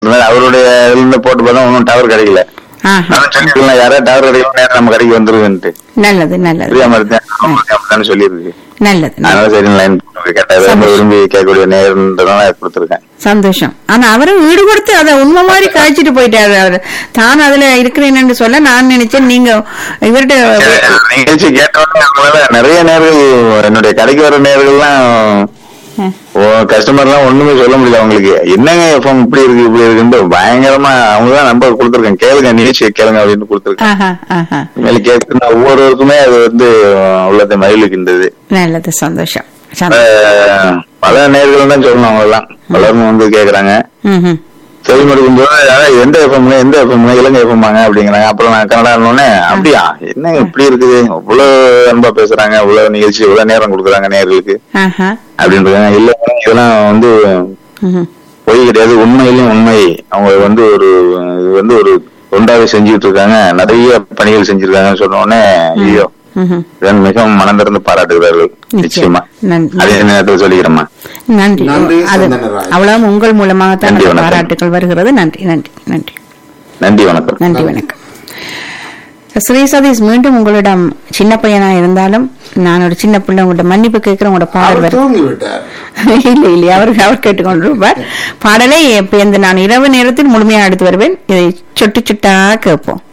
அவருடைய இதுல இருந்து போட்டு பார்த்தா ஒன்றும் டவர் கிடைக்கல ஆஹா நானும் சொல்லிருக்கலாம் யாராவது டவர் கிடைக்கல நேரம் நம்ம கடைக்கு வந்துருவேன்ட்டு நல்லது நல்லது புரியாம இருந்தேன் அவங்களுக்கு அப்படித்தானே சொல்லியிருக்கு நல்லது நல்லது. அதனால சரி லைன் கேட்டா ரொம்ப விரும்பி கேட்கக்கூடிய நேரம்ன்றதுனால கொடுத்துருக்கேன் சந்தோஷம் ஆனா அவரும் ஈடு கொடுத்து அதை உண்மை மாதிரி காய்ச்சிட்டு போயிட்டாரு அவரு தான் அதுல இருக்கிறேன்னு சொல்ல நான் நினைச்சேன் நீங்க இவர்கிட்ட நிகழ்ச்சி கேட்டவங்க நிறைய நேர்கள் என்னுடைய கடைக்கு வர நேர்கள்லாம் கஸ்டமர் எல்லாம் ஒண்ணுமே சொல்ல முடியல அவங்களுக்கு என்னங்க எஃப்எம் இப்படி இருக்கு இப்படி இருக்குன்னு பயங்கரமா அவங்க தான் நம்பர் கொடுத்துருக்கேன் கேளுங்க நிகழ்ச்சியை கேளுங்க அப்படின்னு கொடுத்துருக்கேன் ஆஹா ஆஹா மேல கேட்கிற ஒவ்வொருவருக்குமே அது வந்து உள்ளத்தை மகிழ்விக்கின்றது நல்லது சந்தோஷம் சந்தோஷம். அஹ், பல நேர்கள் தான் சொல்லணும் அவங்க எல்லாம் பலரும் வந்து கேக்குறாங்க ம்ஹும். செவி மடுக்கும் போது அதான் எந்த எஃப்எம்ல எந்த எஃப்எம்ல இலங்கை எஃப்எம்மாங்க அப்படிங்கிறாங்க அப்புறம் நான் கனடா இருந்தோடனே அப்படியா என்னங்க இப்படி இருக்குது இவ்வளவு அன்பா பேசுறாங்க இவ்வளவு நிகழ்ச்சி இவ்வளவு நேரம் கொடுக்குறாங்க நேர்களுக்கு ஆஹா அப்படின்றாங்க இல்ல இதெல்லாம் வந்து ம்ஹும். பொய் கிடையாது உண்மையிலும் உண்மை அவங்க வந்து ஒரு இது வந்து ஒரு தொண்டாவே செஞ்சுட்டு இருக்காங்க நிறைய பணிகள் செஞ்சிருக்காங்கன்னு சொன்ன உடனே ஐயோ ம்ஹும். இதன் மிகவும் மனம் திறந்து பாராட்டுகிறார்கள் நிச்சயமா நன்றி. அதே நேரத்தில் சொல்லிக்கிறேம்மா நன்றி நன்றி, அது சந்தனராஜ். அவ்வளவு உங்கள் மூலமாகத்தான் நன்றி, அந்த வணக்கம். பாராட்டுகள் வருகிறது நன்றி நன்றி நன்றி நன்றி வணக்கம் நன்றி வணக்கம் ஸ்ரீ சதீஷ் மீண்டும் உங்களிடம் சின்ன பையனா இருந்தாலும் நான் ஒரு சின்ன பிள்ளை உங்கள்ட்ட மன்னிப்பு கேட்கிறேன் உங்களோட பாடல் அவர் வரும் தூங்கி விட்டார் இல்லை இல்லை அவர் அவர் கேட்டுக்கொண்டிருப்பார் பாடலை இப்ப இந்த நான் இரவு நேரத்தில் முழுமையா எடுத்து வருவேன் இதை சொட்டு சுட்டா கேட்போம்